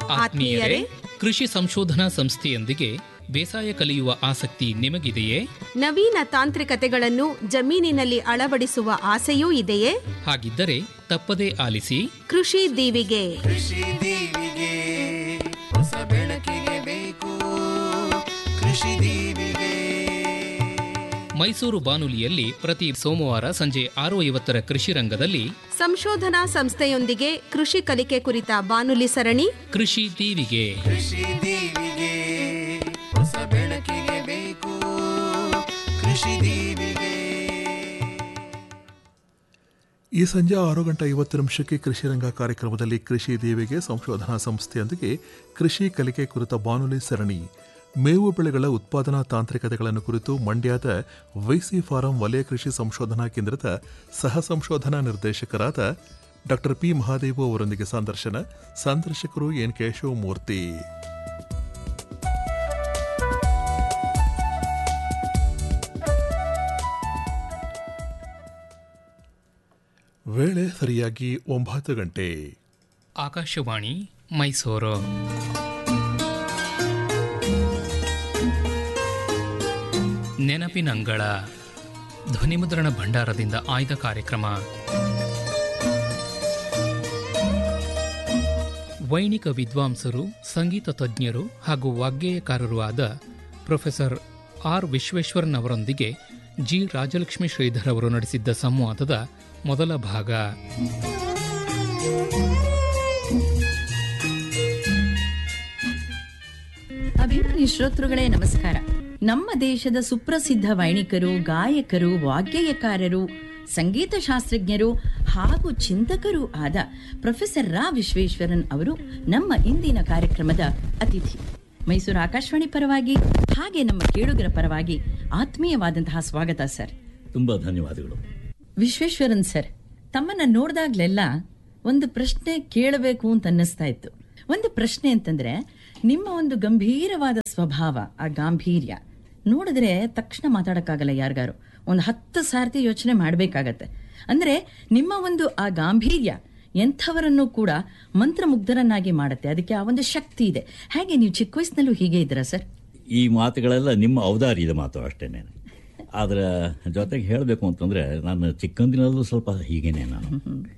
ಆತ್ಮೀಯರೇ ಕೃಷಿ ಸಂಶೋಧನಾ ಸಂಸ್ಥೆಯೊಂದಿಗೆ ಬೇಸಾಯ ಕಲಿಯುವ ಆಸಕ್ತಿ ನಿಮಗಿದೆಯೇ ನವೀನ ತಾಂತ್ರಿಕತೆಗಳನ್ನು ಜಮೀನಿನಲ್ಲಿ ಅಳವಡಿಸುವ ಆಸೆಯೂ ಇದೆಯೇ ಹಾಗಿದ್ದರೆ ತಪ್ಪದೇ ಆಲಿಸಿ ಕೃಷಿ ದೀವಿಗೆ ಕೃಷಿ ದೀವಿಗೆ ಹೊಸ ಬೆಳಕಿಗೆ ಬೇಕು ಕೃಷಿ ದೀವಿಗೆ ಮೈಸೂರು ಬಾನುಲಿಯಲ್ಲಿ ಪ್ರತಿ ಸೋಮವಾರ ಸಂಜೆ ಆರು ಐವತ್ತರ ಕೃಷಿ ರಂಗದಲ್ಲಿ ಸಂಶೋಧನಾ ಸಂಸ್ಥೆಯೊಂದಿಗೆ ಕೃಷಿ ಕಲಿಕೆ ಕುರಿತ ಬಾನುಲಿ ಸರಣಿ ಕೃಷಿ ದೀವಿಗೆ ಕೃಷಿ ದೀವಿಗೆ ಹೊಸ ಬೆಳಕಿಗೆ ಬೇಕು ಕೃಷಿ ದೀವಿಗೆ ಈ ಸಂಜೆ ಆರು ಗಂಟೆ ಐವತ್ತು ನಿಮಿಷಕ್ಕೆ ಕೃಷಿ ರಂಗ ಕಾರ್ಯಕ್ರಮದಲ್ಲಿ ಕೃಷಿ ದೇವಿಗೆ ಸಂಶೋಧನಾ ಸಂಸ್ಥೆಯೊಂದಿಗೆ ಕೃಷಿ ಕಲಿಕೆ ಕುರಿತ ಬಾನುಲಿ ಸರಣಿ ಮೇವು ಬೆಳೆಗಳ ಉತ್ಪಾದನಾ ತಾಂತ್ರಿಕತೆಗಳನ್ನು ಕುರಿತು ಮಂಡ್ಯದ ವೈಸಿ ಫಾರಂ ವಲಯ ಕೃಷಿ ಸಂಶೋಧನಾ ಕೇಂದ್ರದ ಸಹ ಸಂಶೋಧನಾ ನಿರ್ದೇಶಕರಾದ ಡಾಕ್ಟರ್ ಪಿ ಮಹಾದೇವು ಅವರೊಂದಿಗೆ ಸಂದರ್ಶನ ಸಂದರ್ಶಕರು ಎನ್ ಕೇಶವಮೂರ್ತಿ ವೇಳೆ ಸರಿಯಾಗಿ ಒಂಬತ್ತು ಗಂಟೆ ಆಕಾಶವಾಣಿ ಮೈಸೂರು ನೆನಪಿನಂಗಳ ಧ್ವನಿಮುದ್ರಣ ಭಂಡಾರದಿಂದ ಆಯ್ದ ಕಾರ್ಯಕ್ರಮ ವೈಣಿಕ ವಿದ್ವಾಂಸರು ಸಂಗೀತ ತಜ್ಞರು ಹಾಗೂ ವಾಗ್ಗೇಯಕಾರರು ಆದ ಪ್ರೊಫೆಸರ್ ಆರ್ ವಿಶ್ವೇಶ್ವರನ್ ಅವರೊಂದಿಗೆ ಜಿ ರಾಜಲಕ್ಷ್ಮಿ ಶ್ರೀಧರ್ ಅವರು ನಡೆಸಿದ್ದ ಸಂವಾದದ ಮೊದಲ ಭಾಗ ಅಭಿಮಾನಿ ಶ್ರೋತೃಗಳೇ ನಮಸ್ಕಾರ ನಮ್ಮ ದೇಶದ ಸುಪ್ರಸಿದ್ಧ ವೈಣಿಕರು ಗಾಯಕರು ವಾಗ್ಗೇಯಕಾರರು ಸಂಗೀತ ಶಾಸ್ತ್ರಜ್ಞರು ಹಾಗೂ ಚಿಂತಕರೂ ಆದ ಪ್ರೊಫೆಸರ್ ರಾ ವಿಶ್ವೇಶ್ವರನ್ ಅವರು ನಮ್ಮ ಇಂದಿನ ಕಾರ್ಯಕ್ರಮದ ಅತಿಥಿ ಮೈಸೂರು ಆಕಾಶವಾಣಿ ಪರವಾಗಿ ಹಾಗೆ ನಮ್ಮ ಕೇಳುಗರ ಪರವಾಗಿ ಆತ್ಮೀಯವಾದಂತಹ ಸ್ವಾಗತ ಸರ್ ತುಂಬಾ ಧನ್ಯವಾದಗಳು ವಿಶ್ವೇಶ್ವರನ್ ಸರ್ ತಮ್ಮನ್ನ ನೋಡಿದಾಗ್ಲೆಲ್ಲ ಒಂದು ಪ್ರಶ್ನೆ ಕೇಳಬೇಕು ಅಂತ ಅನ್ನಿಸ್ತಾ ಇತ್ತು ಒಂದು ಪ್ರಶ್ನೆ ಅಂತಂದ್ರೆ ನಿಮ್ಮ ಒಂದು ಗಂಭೀರವಾದ ಸ್ವಭಾವ ಆ ಗಾಂಭೀರ್ಯ ನೋಡಿದ್ರೆ ತಕ್ಷಣ ಮಾತಾಡಕ್ಕಾಗಲ್ಲ ಯಾರಿಗಾರು ಒಂದು ಹತ್ತು ಸಾರ್ತಿ ಯೋಚನೆ ಮಾಡ್ಬೇಕಾಗತ್ತೆ ಅಂದ್ರೆ ನಿಮ್ಮ ಒಂದು ಆ ಗಾಂಭೀರ್ಯ ಎಂಥವರನ್ನು ಕೂಡ ಮಂತ್ರಮುಗ್ಧರನ್ನಾಗಿ ಮಾಡುತ್ತೆ ಅದಕ್ಕೆ ಆ ಒಂದು ಶಕ್ತಿ ಇದೆ ಹಾಗೆ ನೀವು ಚಿಕ್ಕ ವಯಸ್ಸಿನಲ್ಲೂ ಹೀಗೆ ಇದ್ದೀರಾ ಸರ್ ಈ ಮಾತುಗಳೆಲ್ಲ ನಿಮ್ಮ ಔದಾರ್ಯದ ಮಾತು ಅಷ್ಟೇನೆ ಅದರ ಜೊತೆಗೆ ಹೇಳಬೇಕು ಅಂತಂದ್ರೆ ನಾನು ಚಿಕ್ಕಂದಿನಲ್ಲೂ ಸ್ವಲ್ಪ ಹೀಗೇನೆ ನಾನು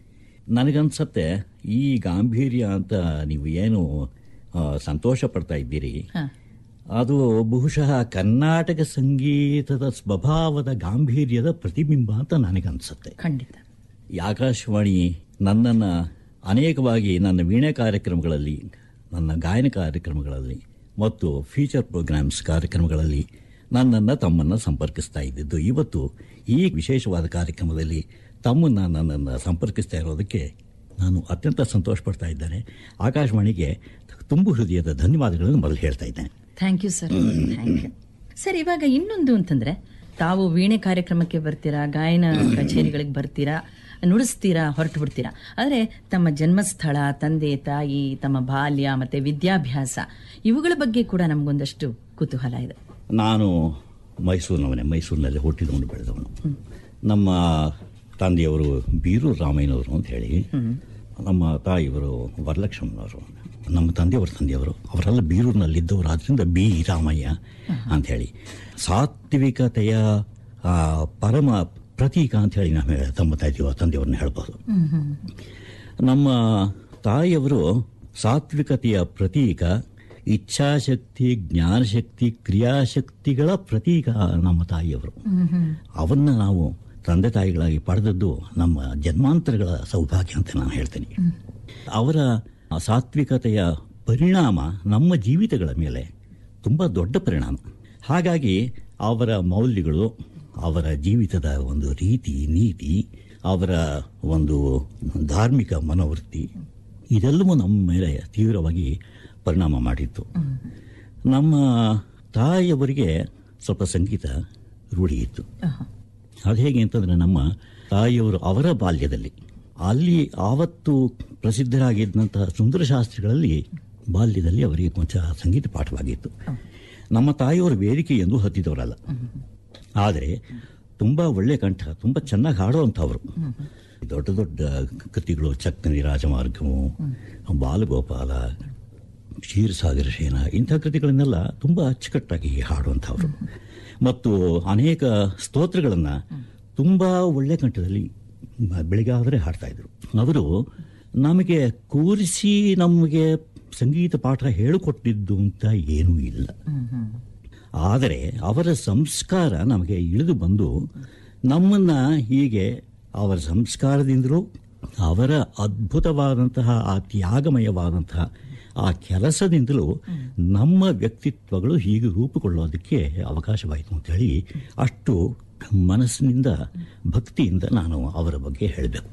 ನನಗನ್ಸತ್ತೆ ಈ ಗಾಂಭೀರ್ಯ ಅಂತ ನೀವು ಏನು ಆ, ಸಂತೋಷ ಪಡ್ತಾ ಇದ್ದೀರಿ ಹಾ. ಅದು ಬಹುಶಃ ಕರ್ನಾಟಕ ಸಂಗೀತದ ಸ್ವಭಾವದ ಗಾಂಭೀರ್ಯದ ಪ್ರತಿಬಿಂಬ ಅಂತ ನನಗನ್ಸುತ್ತೆ ಖಂಡಿತ ಈ ಆಕಾಶವಾಣಿ ನನ್ನನ್ನು ಅನೇಕವಾಗಿ ನನ್ನ ವೀಣೆ ಕಾರ್ಯಕ್ರಮಗಳಲ್ಲಿ ನನ್ನ ಗಾಯನ ಕಾರ್ಯಕ್ರಮಗಳಲ್ಲಿ ಮತ್ತು ಫೀಚರ್ ಪ್ರೋಗ್ರಾಮ್ಸ್ ಕಾರ್ಯಕ್ರಮಗಳಲ್ಲಿ ನನ್ನನ್ನು ತಮ್ಮನ್ನು ಸಂಪರ್ಕಿಸ್ತಾ ಇದ್ದಿದ್ದು ಇವತ್ತು ಈ ವಿಶೇಷವಾದ ಕಾರ್ಯಕ್ರಮದಲ್ಲಿ ತಮ್ಮನ್ನು ನನ್ನನ್ನು ಸಂಪರ್ಕಿಸ್ತಾ ಇರೋದಕ್ಕೆ ನಾನು ಅತ್ಯಂತ ಸಂತೋಷ ಪಡ್ತಾ ಇದ್ದೇನೆ ಆಕಾಶವಾಣಿಗೆ ತುಂಬು ಹೃದಯದ ಧನ್ಯವಾದಗಳನ್ನು ಮೊದಲು ಹೇಳ್ತಾ ಇದ್ದೇನೆ thank you sir thank you sir ಇವಾಗ ಇನ್ನೊಂದು ಅಂತಂದ್ರೆ ತಾವು ವೀಣೆ ಕಾರ್ಯಕ್ರಮಕ್ಕೆ ಬರ್ತೀರಾ ಗಾಯನ ಕಚೇರಿಗಳಿಗೆ ಬರ್ತೀರಾ ನುಡಿಸ್ತೀರಾ ಹೊರಟು ಬಿಡ್ತೀರಾ ಆದರೆ ತಮ್ಮ ಜನ್ಮಸ್ಥಳ ತಂದೆ ತಾಯಿ ತಮ್ಮ ಬಾಲ್ಯ ಮತ್ತೆ ವಿದ್ಯಾಭ್ಯಾಸ ಇವುಗಳ ಬಗ್ಗೆ ಕೂಡ ನಮಗೊಂದಷ್ಟು ಕುತೂಹಲ ಇದೆ ನಾನು ಮೈಸೂರಿನವನೇ ಮೈಸೂರಿನಲ್ಲಿ ಹುಟ್ಟಿದವನು ಬೆಳೆದವನು ನಮ್ಮ ತಂದೆಯವರು ಬೀರೂರು ರಾಮಯ್ಯನವರು ಅಂತ ಹೇಳಿ ನಮ್ಮ ತಾಯಿಯವರು ವರಲಕ್ಷ್ಮಣವರು ನಮ್ಮ ತಂದೆಯವರ ತಂದೆಯವರು ಅವರೆಲ್ಲ ಬೀರೂರಿನಲ್ಲಿದ್ದವರು ಆದ್ರಿಂದ ಬಿ ರಾಮಯ್ಯ ಅಂತ ಹೇಳಿ ಸಾತ್ವಿಕತೆಯ ಆ, ಪರಮ ಪ್ರತೀಕ ಅಂತ ಹೇಳಿ ನಾವು ಹೇಳ- ತಮ್ಮ ತಾಯಿಯವ ತಂದೆಯವ್ರನ್ನ ಹೇಳ್ಬೋದು ನಮ್ಮ ತಾಯಿಯವರು ಸಾತ್ವಿಕತೆಯ ಪ್ರತೀಕ ಇಚ್ಛಾಶಕ್ತಿ ಜ್ಞಾನಶಕ್ತಿ ಕ್ರಿಯಾಶಕ್ತಿಗಳ ಪ್ರತೀಕ ನಮ್ಮ ತಾಯಿಯವರು ಅವನ್ನ ನಾವು ತಂದೆ ತಾಯಿಗಳಾಗಿ ಪಡೆದದ್ದು ನಮ್ಮ ಜನ್ಮಾಂತರಗಳ ಸೌಭಾಗ್ಯ ಅಂತ ನಾನು ಹೇಳ್ತೀನಿ ಅವರ ಸಾತ್ವಿಕತೆಯ ಪರಿಣಾಮ ನಮ್ಮ ಜೀವಿತಗಳ ಮೇಲೆ ತುಂಬ ದೊಡ್ಡ ಪರಿಣಾಮ ಹಾಗಾಗಿ ಅವರ ಮೌಲ್ಯಗಳು ಅವರ ಜೀವಿತದ ಒಂದು ರೀತಿ ನೀತಿ ಅವರ ಒಂದು ಧಾರ್ಮಿಕ ಮನೋವೃತ್ತಿ ಇದೆಲ್ಲವೂ ನಮ್ಮ ಮೇಲೆ ತೀವ್ರವಾಗಿ ಪರಿಣಾಮ ಮಾಡಿತ್ತು ನಮ್ಮ ತಾಯಿಯವರಿಗೆ ಸ್ವಲ್ಪ ಸಂಗೀತ ರೂಢಿ ಇತ್ತು ಅದು ಹೇಗೆ ಅಂತಂದ್ರೆ ನಮ್ಮ ತಾಯಿಯವರು ಅವರ ಬಾಲ್ಯದಲ್ಲಿ ಅಲ್ಲಿ ಆವತ್ತು ಪ್ರಸಿದ್ಧರಾಗಿದ್ದಂತಹ ಸುಂದರ ಶಾಸ್ತ್ರಿಗಳಲ್ಲಿ ಬಾಲ್ಯದಲ್ಲಿ ಅವರಿಗೆ ಕೊಂಚ ಸಂಗೀತ ಪಾಠವಾಗಿತ್ತು ನಮ್ಮ ತಾಯಿಯವರು ವೇದಿಕೆ ಎಂದು ಹತ್ತಿದವರಲ್ಲ ಆದರೆ ತುಂಬ ಒಳ್ಳೆ ಕಂಠ ತುಂಬ ಚೆನ್ನಾಗಿ ಹಾಡುವಂಥವರು ದೊಡ್ಡ ದೊಡ್ಡ ಕೃತಿಗಳು ಚಕ್ಕನಿ ರಾಜಮಾರ್ಗವು ಬಾಲಗೋಪಾಲ ಕ್ಷೀರಸಾಗರ ಶಯನ ಇಂಥ ಕೃತಿಗಳನ್ನೆಲ್ಲ ತುಂಬ ಅಚ್ಚುಕಟ್ಟಾಗಿ ಹಾಡುವಂಥವ್ರು ಮತ್ತು ಅನೇಕ ಸ್ತೋತ್ರಗಳನ್ನು ತುಂಬ ಒಳ್ಳೆ ಕಂಠದಲ್ಲಿ ಮ- ಬೆಳಿಗಾದರೆ ಹಾಡ್ತಾ ಇದ್ರು ಅವರು ನಮಗೆ ಕೂರಿಸಿ ನಮಗೆ ಸಂಗೀತ ಪಾಠ ಹೇಳಿಕೊಟ್ಟಿದ್ದು ಅಂತ ಏನೂ ಇಲ್ಲ ಆದರೆ ಅವರ ಸಂಸ್ಕಾರ ನಮಗೆ ಇಳಿದು ಬಂದು ನಮ್ಮನ್ನ ಹೀಗೆ ಅವರ ಸಂಸ್ಕಾರದಿಂದಲೂ ಅವರ ಅದ್ಭುತವಾದಂತಹ ಆ ತ್ಯಾಗಮಯವಾದಂತಹ ಆ ಕೆಲಸದಿಂದಲೂ ನಮ್ಮ ವ್ಯಕ್ತಿತ್ವಗಳು ಹೀಗೆ ರೂಪುಗೊಳ್ಳೋದಕ್ಕೆ ಅವಕಾಶವಾಯಿತು ಅಂತೇಳಿ ಅಷ್ಟು ಮನಸ್ಸಿನಿಂದ ಭಕ್ತಿಯಿಂದ ನಾನು ಅವರ ಬಗ್ಗೆ ಹೇಳಬೇಕು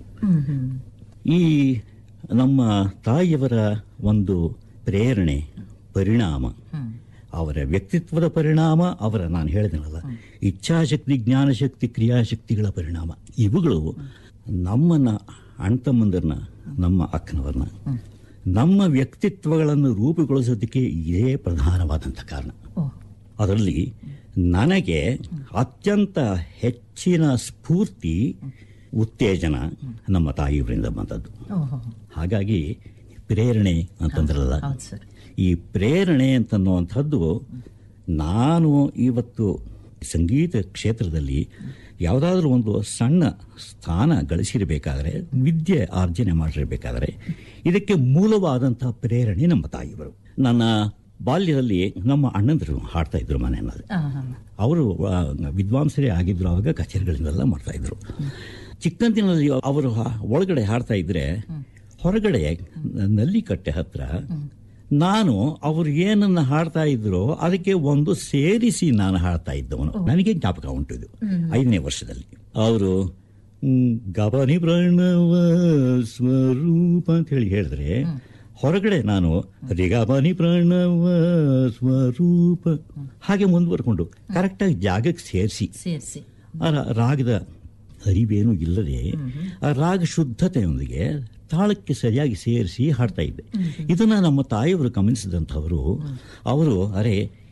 ಈ ನಮ್ಮ ತಾಯಿಯವರ ಒಂದು ಪ್ರೇರಣೆ ಪರಿಣಾಮ ಅವರ ವ್ಯಕ್ತಿತ್ವದ ಪರಿಣಾಮ ಅವರ ನಾನು ಹೇಳಿದೆನಲ್ಲ ಇಚ್ಛಾಶಕ್ತಿ ಜ್ಞಾನಶಕ್ತಿ ಕ್ರಿಯಾಶಕ್ತಿಗಳ ಪರಿಣಾಮ ಇವುಗಳು ನಮ್ಮನ್ನ ಅಣ್ತಮ್ಮಂದರನ್ನ ನಮ್ಮ ಅಕ್ಕನವರನ್ನ ನಮ್ಮ ವ್ಯಕ್ತಿತ್ವಗಳನ್ನು ರೂಪುಗೊಳಿಸೋದಕ್ಕೆ ಇದೇ ಪ್ರಧಾನವಾದಂಥ ಕಾರಣ ಅದರಲ್ಲಿ ನನಗೆ ಅತ್ಯಂತ ಹೆಚ್ಚಿನ ಸ್ಫೂರ್ತಿ ಉತ್ತೇಜನ ನಮ್ಮ ತಾಯಿಯವರಿಂದ ಬಂದದ್ದು ಹಾಗಾಗಿ ಪ್ರೇರಣೆ ಅಂತಂದ್ರಲ್ಲ ಹೌದು ಸರ್ ಈ ಪ್ರೇರಣೆ ಅಂತನ್ನುವಂಥದ್ದು ನಾನು ಇವತ್ತು ಸಂಗೀತ ಕ್ಷೇತ್ರದಲ್ಲಿ ಯಾವುದಾದ್ರೂ ಒಂದು ಸಣ್ಣ ಸ್ಥಾನ ಗಳಿಸಿರಬೇಕಾದ್ರೆ ವಿದ್ಯೆ ಆರ್ಜನೆ ಮಾಡಿರಬೇಕಾದ್ರೆ ಇದಕ್ಕೆ ಮೂಲವಾದಂಥ ಪ್ರೇರಣೆ ನಮ್ಮ ತಾಯಿಯವರು ನನ್ನ ಬಾಲ್ಯದಲ್ಲಿ ನಮ್ಮ ಅಣ್ಣಂದರು ಹಾಡ್ತಾ ಇದ್ರು ಮನೆಯಲ್ಲಿ ಅವರು ಆ, ವಿದ್ವಾಂಸರೇ ಆಗಿದ್ರು ಅವಾಗ ಕಚೇರಿಗಳನ್ನೆಲ್ಲ ಮಾಡ್ತಾ ಇದ್ರು ಚಿಕ್ಕಂದಿನಲ್ಲಿ ಅವರು ಹಾ- ಒಳಗಡೆ ಹಾಡ್ತಾ ಇದ್ರೆ ಹೊರಗಡೆ ನಲ್ಲಿಕಟ್ಟೆ ಹತ್ರ ನಾನು ಅವರು ಏನನ್ನ ಹಾಡ್ತಾ ಇದ್ರೋ ಅದಕ್ಕೆ ಒಂದು ಸೇರಿಸಿ ನಾನು ಹಾಡ್ತಾ ಇದ್ದವನು ನನಗೆ ಜ್ಞಾಪಕ ಉಂಟು ಇದು ಐದನೇ ವರ್ಷದಲ್ಲಿ ಅವರು ಗಬನಿ ಪ್ರಣವ ಸ್ವರೂಪ ಅಂತ ಹೇಳಿ ಹೇಳಿದ್ರೆ ಹೊರಗಡೆ ನಾನು ರಿಗಬನಿ ಪ್ರಣವ ಸ್ವರೂಪ ಹಾಗೆ ಮುಂದುವರ್ಕೊಂಡು ಕರೆಕ್ಟಾಗಿ ಜಾಗಕ್ಕೆ ಸೇರಿಸಿ ಸೇರಿಸಿ ಆ ರಾ- ರಾಗದ ಅರಿವೇನೂ ಇಲ್ಲದೆ ಆ ರಾಗ ಶುದ್ಧತೆಯೊಂದಿಗೆ ತಾಳಕ್ಕೆ ಸರಿಯಾಗಿ ಸೇರಿಸಿ ಹಾಡ್ತಾ ಇದ್ದೆ ಇದನ್ನ ನಮ್ಮ ತಾಯಿಯವರು ಗಮನಿಸಿದಂಥವರು ಅವರು ಅರೆ